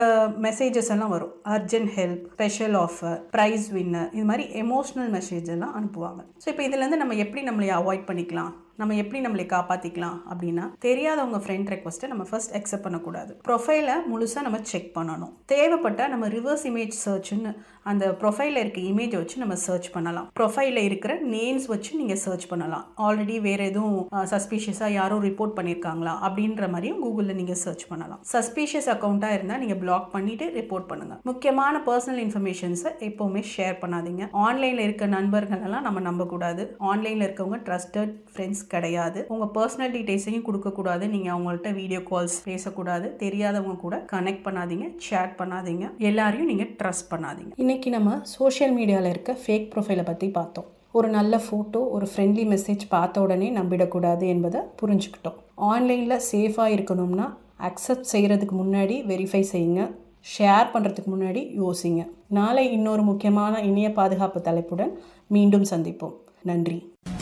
messages எல்லாம் வரும் urgent help special offer prize winner இது மாதிரி எமோஷ்னல் மெசேஜ் எல்லாம் அனுப்புவாங்க ஸோ இப்போ இதுலேருந்து நம்ம எப்படி நம்மளை அவாய்ட் பண்ணிக்கலாம் நம்ம எப்படி நம்மளை காப்பாற்றிக்கலாம் அப்படின்னா தெரியாதவங்க ஃப்ரெண்ட் ரெக்வஸ்ட்டை நம்ம ஃபர்ஸ்ட் அக்செப்ட் பண்ணக்கூடாது ப்ரொஃபைலை முழுசாக நம்ம செக் பண்ணணும் தேவைப்பட்டால் நம்ம ரிவர்ஸ் இமேஜ் சர்ச்னு அந்த ப்ரொஃபைலில் இருக்க இமேஜை வச்சு நம்ம சர்ச் பண்ணலாம் ப்ரொஃபைலில் இருக்கிற நேம்ஸ் வச்சு நீங்கள் சர்ச் பண்ணலாம் ஆல்ரெடி வேறு எதுவும் சஸ்பீஷியஸாக யாரும் ரிப்போர்ட் பண்ணியிருக்காங்களா அப்படின்ற மாதிரியும் கூகுளில் நீங்கள் சர்ச் பண்ணலாம் சஸ்பீஷியஸ் அக்கௌண்ட்டாக இருந்தால் நீங்கள் பிளாக் பண்ணிவிட்டு ரிப்போர்ட் பண்ணுங்கள் முக்கியமான பர்சனல் இன்ஃபர்மேஷன்ஸை எப்போவுமே ஷேர் பண்ணாதீங்க ஆன்லைனில் இருக்க நண்பர்கள் எல்லாம் நம்ம நம்பக்கூடாது ஆன்லைனில் இருக்கவங்க ட்ரஸ்டட் ஃப்ரெண்ட்ஸ் கிடையாது உங்கள் பர்சனல் டீட்டெயில்ஸையும் கொடுக்கக்கூடாது நீங்கள் அவங்கள்ட்ட வீடியோ கால்ஸ் பேசக்கூடாது தெரியாதவங்க கூட கனெக்ட் பண்ணாதீங்க சேட் பண்ணாதீங்க எல்லாரையும் நீங்கள் ட்ரஸ்ட் பண்ணாதீங்க இன்னைக்கு நம்ம சோஷியல் மீடியாவில் இருக்க ஃபேக் ப்ரொஃபைலை பற்றி பார்த்தோம் ஒரு நல்ல ஃபோட்டோ ஒரு ஃப்ரெண்ட்லி மெசேஜ் பார்த்த உடனே நம்பிடக்கூடாது என்பதை புரிஞ்சுக்கிட்டோம் ஆன்லைனில் சேஃபாக இருக்கணும்னா அக்செப்ட் செய்கிறதுக்கு முன்னாடி வெரிஃபை செய்யுங்க ஷேர் பண்ணுறதுக்கு முன்னாடி யோசிங்க நாளை இன்னொரு முக்கியமான இணைய பாதுகாப்பு தலைப்புடன் மீண்டும் சந்திப்போம் நன்றி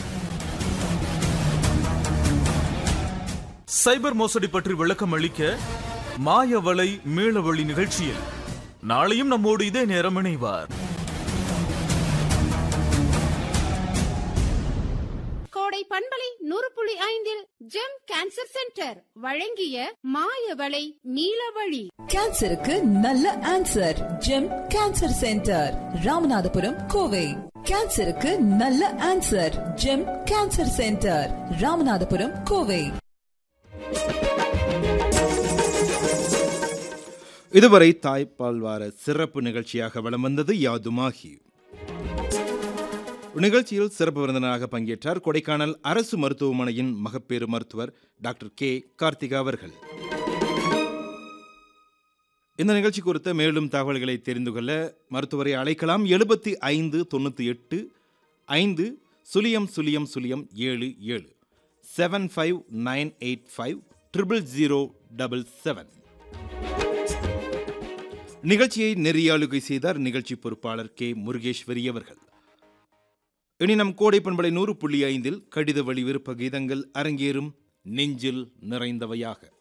சைபர் மோசடி பற்றி விளக்கம் அளிக்க மாயவலை மீளவழி நிகழ்ச்சியில் நாளையும் நம்மோடு இதே நேரம் இணைவார் கோடை பண்பலை நூறு புள்ளி ஐந்தில் ஜெம் கேன்சர் சென்டர் வழங்கிய மாயவளை நீலவழி கேன்சருக்கு நல்ல answer GEM cancer centre Ramanathapuram Kovai கேன்சருக்கு நல்ல answer GEM cancer centre Ramanathapuram Kovai இதுவரை தாய்ப்பால் வார சிறப்பு நிகழ்ச்சியாக வலம் வந்தது யாதுமாகி நிகழ்ச்சியில் சிறப்பு விருந்தினராக பங்கேற்றார் கொடைக்கானல் அரசு மருத்துவமனையின் மகப்பேறு மருத்துவர் டாக்டர் கே கார்த்திகா அவர்கள் இந்த நிகழ்ச்சி குறித்த மேலும் தகவல்களை தெரிந்து கொள்ள மருத்துவரை அழைக்கலாம் எழுபத்தி ஐந்து தொண்ணூற்றி எட்டு ஐந்து சுழியம் சுழியம் சுழியம் ஏழு ஏழு seven five nine eight five triple zero double seven நிகழ்ச்சியை நெறியாளுகை செய்தார் நிகழ்ச்சி பொறுப்பாளர் கே முருகேஸ்வரி அவர்கள் இனி நம் கோடை பண்பலை நூறு புள்ளி ஐந்தில் கடித வழி விருப்ப கீதங்கள் அரங்கேறும் நெஞ்சில் நிறைந்தவையாக